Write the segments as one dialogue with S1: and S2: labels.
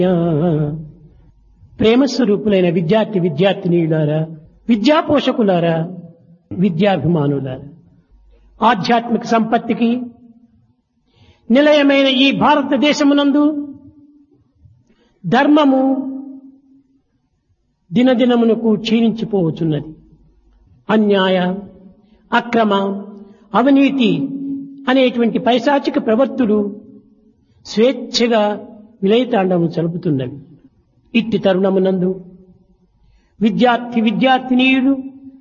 S1: ప్రేమ స్వరూపులైన విద్యార్థి విద్యార్థినీయులారా విద్యా పోషకులారా విద్యాభిమానులారా ఆధ్యాత్మిక సంపత్తికి నిలయమైన ఈ భారతదేశమునందు ధర్మము దినదినమునకు క్షీణించిపోవచున్నది అన్యాయ అక్రమ అవినీతి అనేటువంటి పైశాచిక ప్రవర్తులు స్వేచ్ఛగా విలయతాండవం చలుపుతున్నవి ఇట్టి తరుణమునందు విద్యార్థి విద్యార్థినీయులు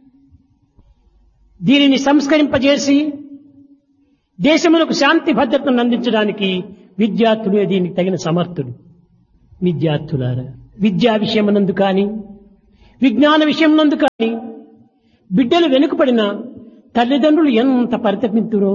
S1: దీనిని సంస్కరింపజేసి దేశములకు శాంతి భద్రతను అందించడానికి విద్యార్థులే దీనికి తగిన సమర్థులు విద్యార్థులారా విద్యా విషయమునందు కానీ విజ్ఞాన విషయమునందు కానీ బిడ్డలు వెనుకబడిన తల్లిదండ్రులు ఎంత పరితపింతురో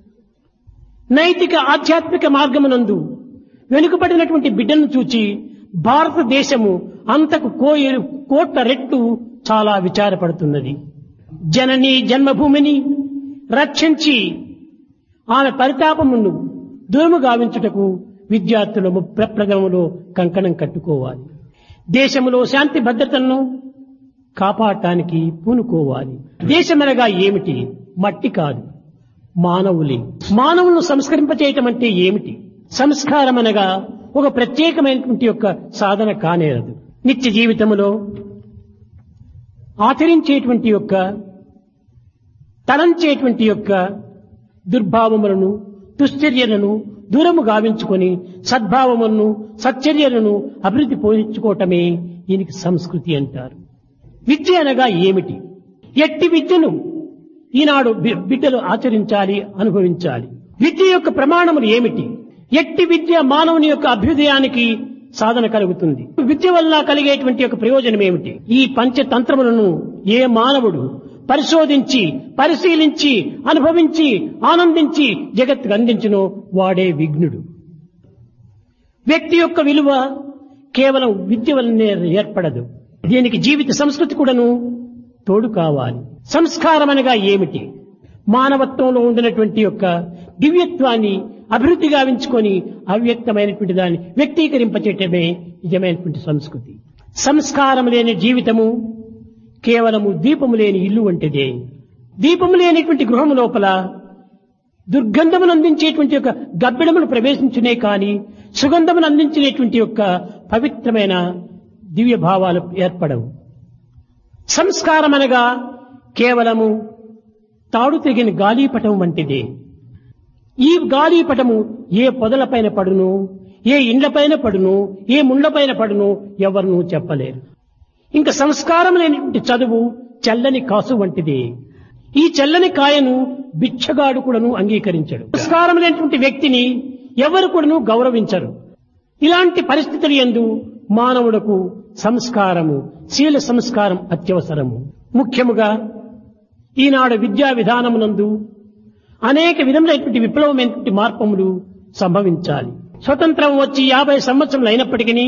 S1: నైతిక ఆధ్యాత్మిక మార్గమునందు వెనుకబడినటువంటి బిడ్డను చూచి భారతదేశము అంతకు కోయలు కోట్ల రెట్లు చాలా విచారపడుతున్నది జనని జన్మభూమిని రక్షించి ఆమె పరితాపమును దూరము గావించుటకు విద్యార్థులు ప్రప్రథములో కంకణం కట్టుకోవాలి దేశములో శాంతి భద్రతలను కాపాడటానికి పూనుకోవాలి దేశమనగా ఏమిటి మట్టి కాదు మానవులే మానవులను సంస్కరింపచేయటం అంటే ఏమిటి సంస్కారం అనగా ఒక ప్రత్యేకమైనటువంటి యొక్క సాధన కానేరదు నిత్య జీవితములో ఆచరించేటువంటి యొక్క తలంచేటువంటి యొక్క దుర్భావములను దుశ్చర్యలను దూరము గావించుకొని సద్భావములను సచ్చర్యలను అభివృద్ధి పోయించుకోవటమే దీనికి సంస్కృతి అంటారు విద్య అనగా ఏమిటి ఎట్టి విద్యను ఈనాడు బి- బిడ్డలు ఆచరించాలి అనుభవించాలి విద్య యొక్క ప్రమాణములు ఏమిటి ఎట్టి విద్య మానవుని యొక్క అభ్యుదయానికి సాధన కలుగుతుంది విద్య వల్ల కలిగేటువంటి యొక్క ప్రయోజనం ఏమిటి ఈ పంచతంత్రములను ఏ మానవుడు పరిశోధించి పరిశీలించి అనుభవించి ఆనందించి జగత్తుకు అందించునో వాడే విఘ్నుడు వ్యక్తి యొక్క విలువ కేవలం విద్య వల్లనే ఏర్పడదు దీనికి జీవిత సంస్కృతి కూడాను తోడు కావాలి సంస్కారం అనగా ఏమిటి మానవత్వంలో ఉండినటువంటి యొక్క దివ్యత్వాన్ని అభివృద్ధి గావించుకొని అవ్యక్తమైనటువంటి దాన్ని వ్యక్తీకరింపచేయటమే నిజమైనటువంటి సంస్కృతి సంస్కారం లేని జీవితము కేవలము దీపము లేని ఇల్లు వంటిదే దీపము లేనిటువంటి గృహము లోపల దుర్గంధమును అందించేటువంటి యొక్క గబ్బిడమును ప్రవేశించునే కాని సుగంధమును అందించినటువంటి యొక్క పవిత్రమైన దివ్య భావాలు ఏర్పడవు సంస్కారం అనగా కేవలము తాడు తెగిన గాలీపటం వంటిదే ఈ గాలీపటము ఏ పొదలపైన పడును ఏ ఇండ్లపైన పడును ఏ ముండ్లపైన పడును ఎవరునూ చెప్పలేరు ఇంకా సంస్కారం లేనిటువంటి చదువు చల్లని కాసు వంటిది ఈ చల్లని కాయను బిచ్చగాడు కూడాను అంగీకరించడు సంస్కారం లేనటువంటి వ్యక్తిని ఎవరు కూడాను గౌరవించరు ఇలాంటి పరిస్థితులు ఎందు మానవుడకు సంస్కారము శీల సంస్కారం అత్యవసరము ముఖ్యముగా ఈనాడు విద్యా విధానమునందు అనేక విధములైనటువంటి విప్లవమైనటువంటి మార్పములు సంభవించాలి స్వతంత్రం వచ్చి యాభై సంవత్సరములు అయినప్పటికీ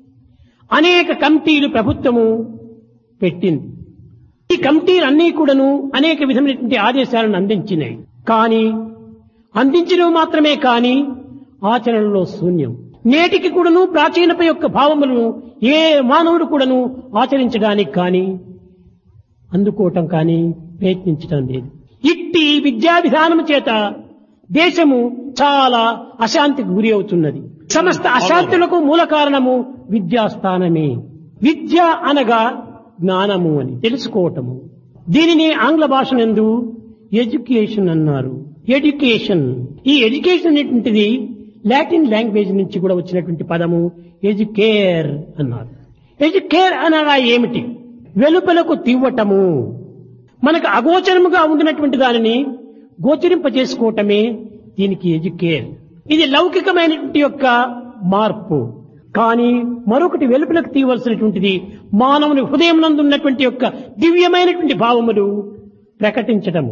S1: అనేక కమిటీలు ప్రభుత్వము పెట్టింది ఈ కమిటీలన్నీ కూడాను అనేక విధమైనటువంటి ఆదేశాలను అందించినాయి కానీ అందించడం మాత్రమే కాని ఆచరణలో శూన్యం నేటికి కూడాను ప్రాచీనప యొక్క భావములను ఏ మానవుడు కూడాను ఆచరించడానికి కానీ అందుకోవటం కానీ ప్రయత్నించడం లేదు ఇట్టి విద్యా విధానము చేత దేశము చాలా అశాంతికి గురి అవుతున్నది సమస్త అశాంతులకు మూల కారణము విద్యాస్థానమే విద్య అనగా జ్ఞానము అని తెలుసుకోవటము దీనిని ఆంగ్ల భాషనందు ఎడ్యుకేషన్ అన్నారు ఎడ్యుకేషన్ ఈ ఎడ్యుకేషన్ అనేటువంటిది లాటిన్ లాంగ్వేజ్ నుంచి కూడా వచ్చినటువంటి పదము ఎడ్యుకేర్ అన్నారు ఎడ్యుకేర్ అనగా ఏమిటి వెలుపలకు తివ్వటము మనకు అగోచరముగా ఉండినటువంటి దానిని గోచరింప చేసుకోవటమే దీనికి ఎడ్యుకేర్ ఇది లౌకికమైనటువంటి యొక్క మార్పు కానీ మరొకటి వెలుపలకు తీయవలసినటువంటిది మానవుని హృదయం ఉన్నటువంటి యొక్క దివ్యమైనటువంటి భావములు ప్రకటించటము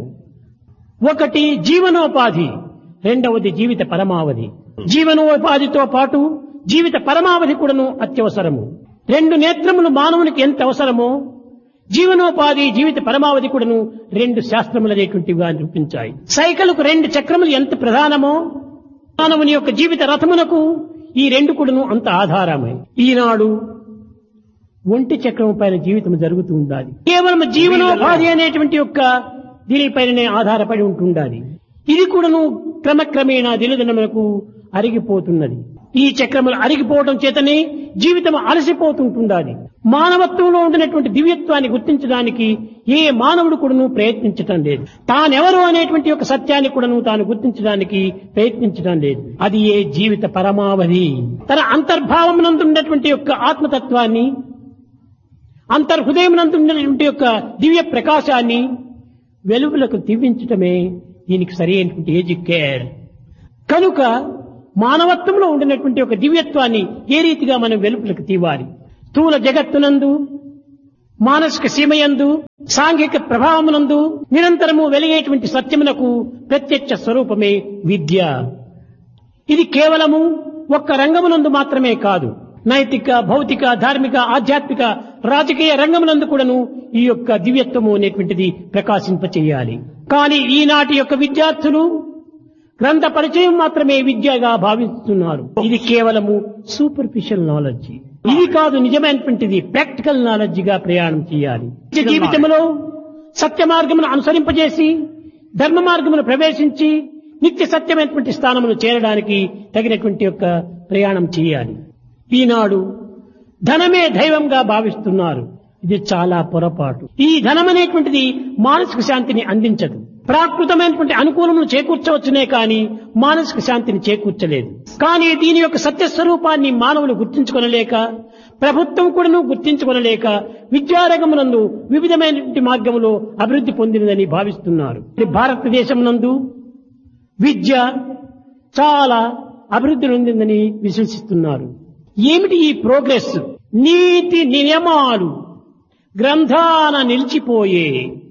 S1: ఒకటి జీవనోపాధి రెండవది జీవిత పరమావధి జీవనోపాధితో పాటు జీవిత పరమావధి కూడాను అత్యవసరము రెండు నేత్రములు మానవునికి ఎంత అవసరమో జీవనోపాధి జీవిత పరమావధి కూడాను రెండు శాస్త్రములనేటువంటివిగా నిరూపించాయి సైకిల్కు రెండు చక్రములు ఎంత ప్రధానమో మానవుని యొక్క జీవిత రథమునకు ఈ రెండు కూడాను అంత ఆధారమే ఈనాడు ఒంటి చక్రం పైన జీవితం జరుగుతూ ఉండాలి కేవలం జీవనోపాధి అనేటువంటి యొక్క దీనిపైననే ఆధారపడి ఉంటుండాలి ఇది కూడాను క్రమక్రమేణా దినదినములకు అరిగిపోతున్నది ఈ చక్రములు అరిగిపోవడం చేతనే జీవితం అలసిపోతుంటుండాలి మానవత్వంలో ఉండినటువంటి దివ్యత్వాన్ని గుర్తించడానికి ఏ మానవుడు కూడాను ప్రయత్నించటం లేదు తానెవరు అనేటువంటి యొక్క సత్యాన్ని కూడాను తాను గుర్తించడానికి ప్రయత్నించడం లేదు అది ఏ జీవిత పరమావధి తన అంతర్భావమునందు ఉన్నటువంటి యొక్క ఆత్మతత్వాన్ని అంతర్హృదయమునందు ఉన్నటువంటి యొక్క దివ్య ప్రకాశాన్ని వెలుగులకు తీవించటమే దీనికి సరి అయినటువంటి ఏజ్ కేర్ కనుక మానవత్వంలో ఉండినటువంటి ఒక దివ్యత్వాన్ని ఏ రీతిగా మనం వెలుపులకు తీవాలి స్థూల జగత్తునందు మానసిక సీమయందు సాంఘిక ప్రభావమునందు నిరంతరము వెలిగేటువంటి సత్యమునకు ప్రత్యక్ష స్వరూపమే విద్య ఇది కేవలము ఒక్క రంగమునందు మాత్రమే కాదు నైతిక భౌతిక ధార్మిక ఆధ్యాత్మిక రాజకీయ రంగమునందు కూడాను ఈ యొక్క దివ్యత్వము అనేటువంటిది ప్రకాశింపచేయాలి కానీ ఈనాటి యొక్క విద్యార్థులు గ్రంథ పరిచయం మాత్రమే విద్యగా భావిస్తున్నారు ఇది కేవలము సూపర్ఫిషియల్ నాలెడ్జ్ ఇది కాదు నిజమైనటువంటిది ప్రాక్టికల్ నాలెడ్జ్ గా ప్రయాణం చేయాలి నిత్య జీవితంలో సత్య మార్గమును అనుసరింపజేసి ధర్మ మార్గమును ప్రవేశించి నిత్య సత్యమైనటువంటి స్థానమును చేరడానికి తగినటువంటి యొక్క ప్రయాణం చేయాలి ఈనాడు ధనమే దైవంగా భావిస్తున్నారు ఇది చాలా పొరపాటు ఈ ధనం అనేటువంటిది మానసిక శాంతిని అందించదు ప్రాకృతమైనటువంటి అనుకూలమును చేకూర్చవచ్చునే కానీ మానసిక శాంతిని చేకూర్చలేదు కానీ దీని యొక్క సత్యస్వరూపాన్ని మానవులు గుర్తించుకొనలేక ప్రభుత్వం కూడాను గుర్తించుకొనలేక విద్యారంగమునందు వివిధమైనటువంటి మార్గములో అభివృద్ధి పొందినదని భావిస్తున్నారు భారతదేశం నందు విద్య చాలా అభివృద్ధి పొందిందని విశ్వసిస్తున్నారు ఏమిటి ఈ ప్రోగ్రెస్ నీతి నియమాలు గ్రంథాన నిలిచిపోయే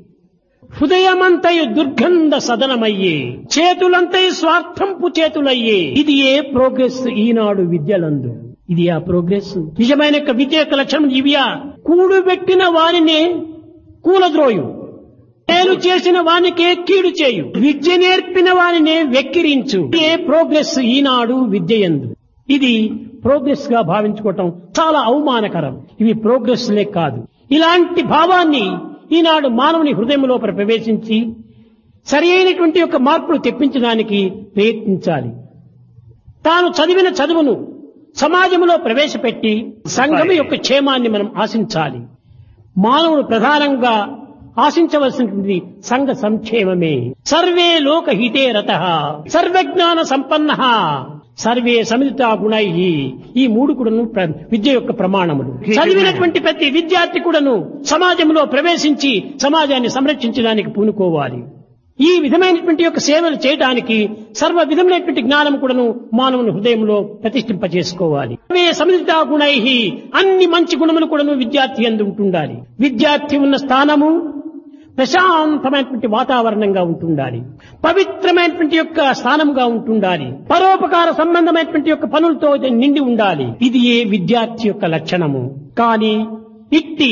S1: హృదయమంతయు దుర్గంధ సదనమయ్యే చేతులంతయు స్వార్థంపు చేతులయ్యే ఇది ఏ ప్రోగ్రెస్ ఈనాడు విద్యలందు ఇది ఆ ప్రోగ్రెస్ నిజమైన యొక్క విద్య యొక్క లక్షణం ఇవియా కూడుబెట్టిన వారినే కూలద్రోయు మేలు చేసిన వానికే కీడు చేయు విద్య నేర్పిన వారినే వెక్కిరించు ఏ ప్రోగ్రెస్ ఈనాడు విద్యయందు ఇది ప్రోగ్రెస్ గా భావించుకోవటం చాలా అవమానకరం ఇవి ప్రోగ్రెస్ లే కాదు ఇలాంటి భావాన్ని ఈనాడు మానవుని హృదయం లోపల ప్రవేశించి సరి అయినటువంటి యొక్క మార్పులు తెప్పించడానికి ప్రయత్నించాలి తాను చదివిన చదువును సమాజంలో ప్రవేశపెట్టి సంఘం యొక్క క్షేమాన్ని మనం ఆశించాలి మానవుడు ప్రధానంగా ఆశించవలసినటువంటి సంఘ సంక్షేమమే సర్వే లోక హితే రత సర్వజ్ఞాన సంపన్న సర్వే సమిత గుణై ఈ మూడు కూడాను ప్ర- విద్య యొక్క ప్రమాణములు చదివినటువంటి ప్రతి విద్యార్థి కూడాను సమాజంలో ప్రవేశించి సమాజాన్ని సంరక్షించడానికి పూనుకోవాలి ఈ విధమైనటువంటి యొక్క సేవలు చేయడానికి సర్వ విధమైనటువంటి జ్ఞానం కూడాను మానవుని హృదయంలో ప్రతిష్ఠింపజేసుకోవాలి సర్వే సమిత గుణై అన్ని మంచి గుణములు కూడాను విద్యార్థి ఎందు ఉంటుండాలి విద్యార్థి ఉన్న స్థానము ప్రశాంతమైనటువంటి వాతావరణంగా ఉంటుండాలి పవిత్రమైనటువంటి యొక్క స్థానంగా ఉంటుండాలి పరోపకార సంబంధమైనటువంటి యొక్క పనులతో ఇది నిండి ఉండాలి ఇది ఏ విద్యార్థి యొక్క లక్షణము కానీ ఇట్టి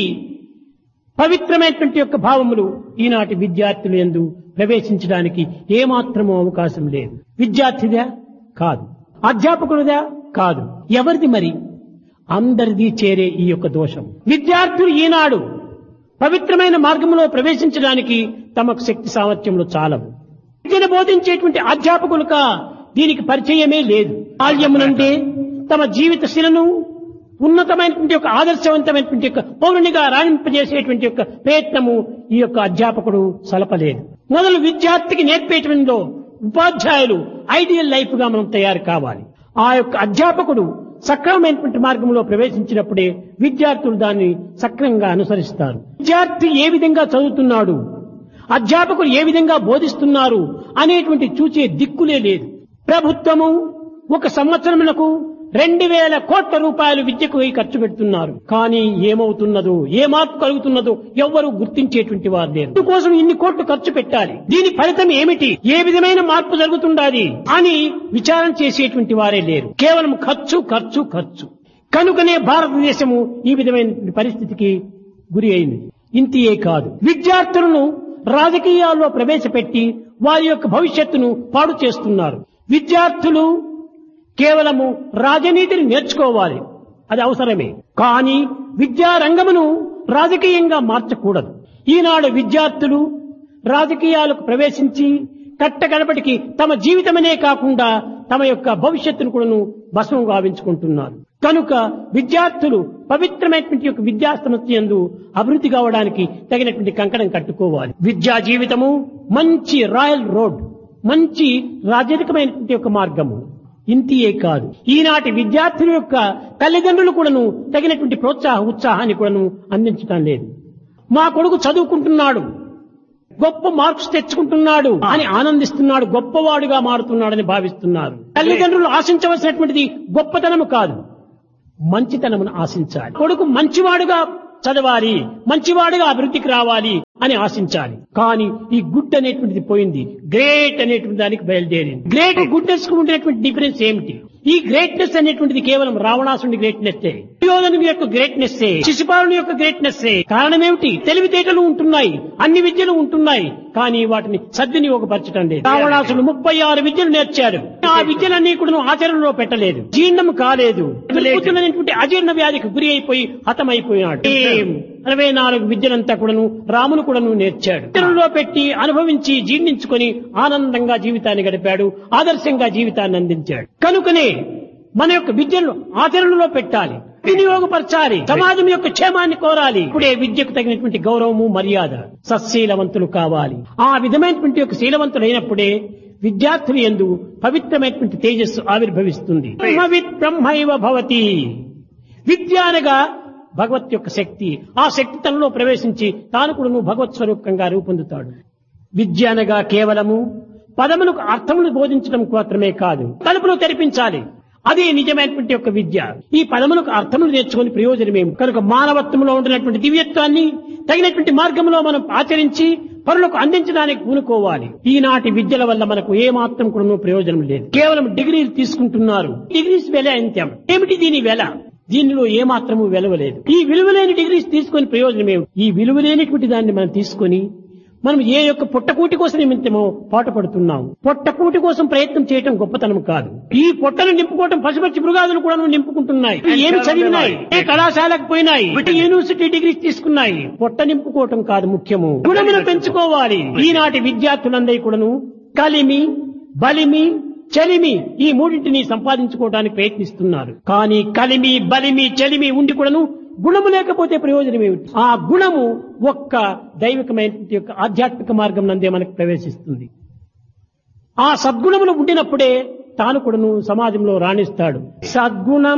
S1: పవిత్రమైనటువంటి యొక్క భావములు ఈనాటి విద్యార్థులు ఎందు ప్రవేశించడానికి ఏమాత్రమూ అవకాశం లేదు విద్యార్థిదా కాదు అధ్యాపకుడిదా కాదు ఎవరిది మరి అందరిది చేరే ఈ యొక్క దోషం విద్యార్థులు ఈనాడు పవిత్రమైన మార్గంలో ప్రవేశించడానికి తమకు శక్తి సామర్థ్యములు చాలవు విద్యను బోధించేటువంటి అధ్యాపకులుగా దీనికి పరిచయమే లేదు బాల్యమునంటే తమ జీవిత శిలను ఉన్నతమైనటువంటి యొక్క ఆదర్శవంతమైనటువంటి యొక్క పౌరునిగా రాణింపజేసేటువంటి యొక్క ప్రయత్నము ఈ యొక్క అధ్యాపకుడు సలపలేదు మొదలు విద్యార్థికి నేర్పేటువంటిలో ఉపాధ్యాయులు ఐడియల్ లైఫ్ గా మనం తయారు కావాలి ఆ యొక్క అధ్యాపకుడు సక్రమమైనటువంటి మార్గంలో ప్రవేశించినప్పుడే విద్యార్థులు దాన్ని సక్రమంగా అనుసరిస్తారు విద్యార్థి ఏ విధంగా చదువుతున్నాడు అధ్యాపకులు ఏ విధంగా బోధిస్తున్నారు అనేటువంటి చూచే దిక్కులే లేదు ప్రభుత్వము ఒక సంవత్సరమునకు రెండు వేల కోట్ల రూపాయలు విద్యకు ఖర్చు పెడుతున్నారు కానీ ఏమవుతున్నదో ఏ మార్పు కలుగుతున్నదో ఎవ్వరూ గుర్తించేటువంటి వారు లేరు ఇందుకోసం ఇన్ని కోట్లు ఖర్చు పెట్టాలి దీని ఫలితం ఏమిటి ఏ విధమైన మార్పు జరుగుతుండాలి అని విచారణ చేసేటువంటి వారే లేరు కేవలం ఖర్చు ఖర్చు ఖర్చు కనుకనే భారతదేశము ఈ విధమైన పరిస్థితికి గురి అయింది ఇంతియే కాదు విద్యార్థులను రాజకీయాల్లో ప్రవేశపెట్టి వారి యొక్క భవిష్యత్తును పాడు చేస్తున్నారు విద్యార్థులు కేవలము రాజనీతిని నేర్చుకోవాలి అది అవసరమే కానీ విద్యా రంగమును రాజకీయంగా మార్చకూడదు ఈనాడు విద్యార్థులు రాజకీయాలకు ప్రవేశించి కట్టగడపటికి తమ జీవితమనే కాకుండా తమ యొక్క భవిష్యత్తును కూడాను భస్మం గావించుకుంటున్నారు కనుక విద్యార్థులు పవిత్రమైనటువంటి యొక్క విద్యా సంస్థ యందు అభివృద్ధి కావడానికి తగినటువంటి కంకణం కట్టుకోవాలి విద్యా జీవితము మంచి రాయల్ రోడ్ మంచి రాజరికమైనటువంటి యొక్క మార్గము ఇంతియే కాదు ఈనాటి విద్యార్థుల యొక్క తల్లిదండ్రులు కూడాను తగినటువంటి ప్రోత్సాహ ఉత్సాహాన్ని కూడాను అందించడం లేదు మా కొడుకు చదువుకుంటున్నాడు గొప్ప మార్క్స్ తెచ్చుకుంటున్నాడు అని ఆనందిస్తున్నాడు గొప్పవాడుగా మారుతున్నాడని భావిస్తున్నారు తల్లిదండ్రులు ఆశించవలసినటువంటిది గొప్పతనము కాదు మంచితనమును ఆశించాలి కొడుకు మంచివాడుగా చదవాలి మంచివాడుగా అభివృద్ధికి రావాలి అని ఆశించాలి కానీ ఈ గుడ్ అనేటువంటిది పోయింది గ్రేట్ అనేటువంటి దానికి బయలుదేరింది గ్రేట్ గుడ్నెస్ కు ఉండేటువంటి డిఫరెన్స్ ఏమిటి ఈ గ్రేట్నెస్ అనేటువంటిది కేవలం రావణాసుని గ్రేట్నెస్ దుర్యోధను యొక్క గ్రేట్నెస్ శిశుపాలుని యొక్క గ్రేట్నెస్ కారణం ఏమిటి తెలివితేటలు ఉంటున్నాయి అన్ని విద్యలు ఉంటున్నాయి కానీ వాటిని సద్వినియోగపరచడం లేదు రావణాసుడు ముప్పై ఆరు విద్యలు నేర్చాడు ఆ విద్యలన్నీ కూడా ఆచరణలో పెట్టలేదు జీర్ణం కాలేదు అనేటువంటి అజీర్ణ వ్యాధికి గురి అయిపోయి హతమైపోయినాడు ఏం అరవై నాలుగు విద్యలంతా కూడాను రామును కూడాను నేర్చాడు ఇతరుల్లో పెట్టి అనుభవించి జీర్ణించుకొని ఆనందంగా జీవితాన్ని గడిపాడు ఆదర్శంగా జీవితాన్ని అందించాడు కనుకనే మన యొక్క విద్యను ఆచరణలో పెట్టాలి వినియోగపరచాలి సమాజం యొక్క క్షేమాన్ని కోరాలి ఇప్పుడే విద్యకు తగినటువంటి గౌరవము మర్యాద సత్శీలవంతులు కావాలి ఆ విధమైనటువంటి యొక్క శీలవంతులు అయినప్పుడే విద్యార్థులు ఎందు పవిత్రమైనటువంటి తేజస్సు ఆవిర్భవిస్తుంది బ్రహ్మవిత్ బ్రహ్మైవ భవతి విద్య అనగా భగవత్ యొక్క శక్తి ఆ శక్తి తనలో ప్రవేశించి తాను కూడా భగవత్ స్వరూపంగా రూపొందుతాడు విద్య అనగా కేవలము పదములకు అర్థములు బోధించడం మాత్రమే కాదు తలుపులు తెరిపించాలి అదే నిజమైనటువంటి యొక్క విద్య ఈ పదములకు అర్థములు నేర్చుకుని ప్రయోజనమేమి కనుక మానవత్వంలో ఉండినటువంటి దివ్యత్వాన్ని తగినటువంటి మార్గంలో మనం ఆచరించి పరులకు అందించడానికి పూనుకోవాలి ఈనాటి విద్యల వల్ల మనకు ఏ మాత్రం కూడా ప్రయోజనం లేదు కేవలం డిగ్రీలు తీసుకుంటున్నారు డిగ్రీస్ వెల అంత్యం ఏమిటి దీని వెల దీనిలో ఏ మాత్రము విలువలేదు ఈ విలువలేని డిగ్రీస్ తీసుకొని ప్రయోజనం ఏమిటి ఈ విలువలేనటువంటి దాన్ని మనం తీసుకొని మనం ఏ యొక్క పొట్టకూటి కోసం నిమిత్తమో పాటుపడుతున్నాం పొట్టకూటి కోసం ప్రయత్నం చేయటం గొప్పతనం కాదు ఈ పొట్టను నింపుకోవటం పశుపక్షి మృగాదులు కూడా నింపుకుంటున్నాయి ఏమి చదివినాయి ఏ కళాశాలకు పోయినాయి యూనివర్సిటీ డిగ్రీస్ తీసుకున్నాయి పొట్ట నింపుకోవటం కాదు ముఖ్యము గుణమును పెంచుకోవాలి ఈనాటి విద్యార్థులందరి కూడాను కలిమి బలిమి చలిమి ఈ మూడింటిని సంపాదించుకోవడానికి ప్రయత్నిస్తున్నారు కానీ కలిమి బలిమి చలిమి ఉండి కూడాను గుణము లేకపోతే ప్రయోజనం ఏమిటి ఆ గుణము ఒక్క దైవికమైనటువంటి యొక్క ఆధ్యాత్మిక మార్గం నందే మనకు ప్రవేశిస్తుంది ఆ సద్గుణములు ఉండినప్పుడే తాను కూడాను సమాజంలో రాణిస్తాడు సద్గుణం